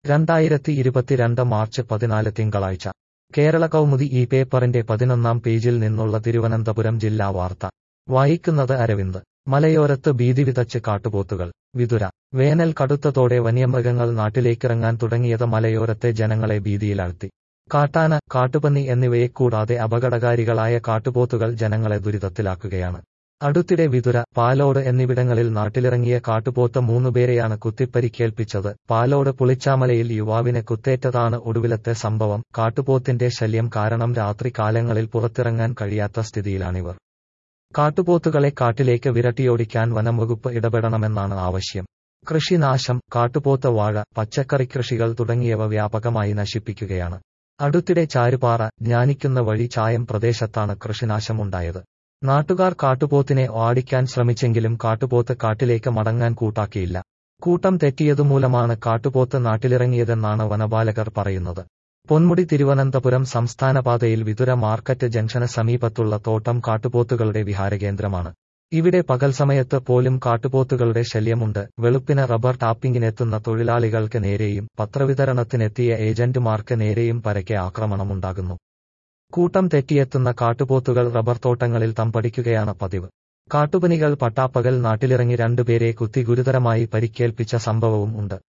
രണ്ടായിരത്തി ഇരുപത്തിരണ്ട് മാർച്ച് പതിനാല് തിങ്കളാഴ്ച കേരള കൗമുദി ഈ പേപ്പറിന്റെ പതിനൊന്നാം പേജിൽ നിന്നുള്ള തിരുവനന്തപുരം ജില്ലാ വാർത്ത വായിക്കുന്നത് അരവിന്ദ് മലയോരത്ത് ഭീതി വിതച്ച് കാട്ടുപോത്തുകൾ വിതുര വേനൽ കടുത്തതോടെ വന്യമൃഗങ്ങൾ നാട്ടിലേക്കിറങ്ങാൻ തുടങ്ങിയത് മലയോരത്തെ ജനങ്ങളെ ഭീതിയിലാഴ്ത്തി കാട്ടാന കാട്ടുപന്നി എന്നിവയെ കൂടാതെ അപകടകാരികളായ കാട്ടുപോത്തുകൾ ജനങ്ങളെ ദുരിതത്തിലാക്കുകയാണ് അടുത്തിടെ വിതുര പാലോട് എന്നിവിടങ്ങളിൽ നാട്ടിലിറങ്ങിയ കാട്ടുപോത്ത് മൂന്നുപേരെയാണ് കുത്തിപ്പരിക്കേൽപ്പിച്ചത് പാലോട് പുളിച്ചാമലയിൽ യുവാവിനെ കുത്തേറ്റതാണ് ഒടുവിലത്തെ സംഭവം കാട്ടുപോത്തിന്റെ ശല്യം കാരണം രാത്രി കാലങ്ങളിൽ പുറത്തിറങ്ങാൻ കഴിയാത്ത സ്ഥിതിയിലാണിവർ കാട്ടുപോത്തുകളെ കാട്ടിലേക്ക് വിരട്ടിയോടിക്കാൻ വനംവകുപ്പ് ഇടപെടണമെന്നാണ് ആവശ്യം കൃഷിനാശം കാട്ടുപോത്ത് വാഴ പച്ചക്കറി കൃഷികൾ തുടങ്ങിയവ വ്യാപകമായി നശിപ്പിക്കുകയാണ് അടുത്തിടെ ചാരുപാറ ജ്ഞാനിക്കുന്ന വഴി ചായം പ്രദേശത്താണ് കൃഷിനാശമുണ്ടായത് നാട്ടുകാർ കാട്ടുപോത്തിനെ ഓടിക്കാൻ ശ്രമിച്ചെങ്കിലും കാട്ടുപോത്ത് കാട്ടിലേക്ക് മടങ്ങാൻ കൂട്ടാക്കിയില്ല കൂട്ടം തെറ്റിയതുമൂലമാണ് കാട്ടുപോത്ത് നാട്ടിലിറങ്ങിയതെന്നാണ് വനപാലകർ പറയുന്നത് പൊന്മുടി തിരുവനന്തപുരം സംസ്ഥാനപാതയിൽ വിതുര മാർക്കറ്റ് ജംഗ്ഷന് സമീപത്തുള്ള തോട്ടം കാട്ടുപോത്തുകളുടെ വിഹാരകേന്ദ്രമാണ് ഇവിടെ പകൽ സമയത്ത് പോലും കാട്ടുപോത്തുകളുടെ ശല്യമുണ്ട് വെളുപ്പിന് റബ്ബർ ടാപ്പിംഗിനെത്തുന്ന തൊഴിലാളികൾക്ക് നേരെയും പത്രവിതരണത്തിനെത്തിയ ഏജന്റുമാർക്ക് നേരെയും പരക്കെ ആക്രമണമുണ്ടാകുന്നു കൂട്ടം തെറ്റിയെത്തുന്ന കാട്ടുപോത്തുകൾ റബ്ബർ തോട്ടങ്ങളിൽ തമ്പടിക്കുകയാണ് പതിവ് കാട്ടുപനികൾ പട്ടാപ്പകൽ നാട്ടിലിറങ്ങി രണ്ടുപേരെ കുത്തി ഗുരുതരമായി പരിക്കേൽപ്പിച്ച സംഭവവും ഉണ്ട്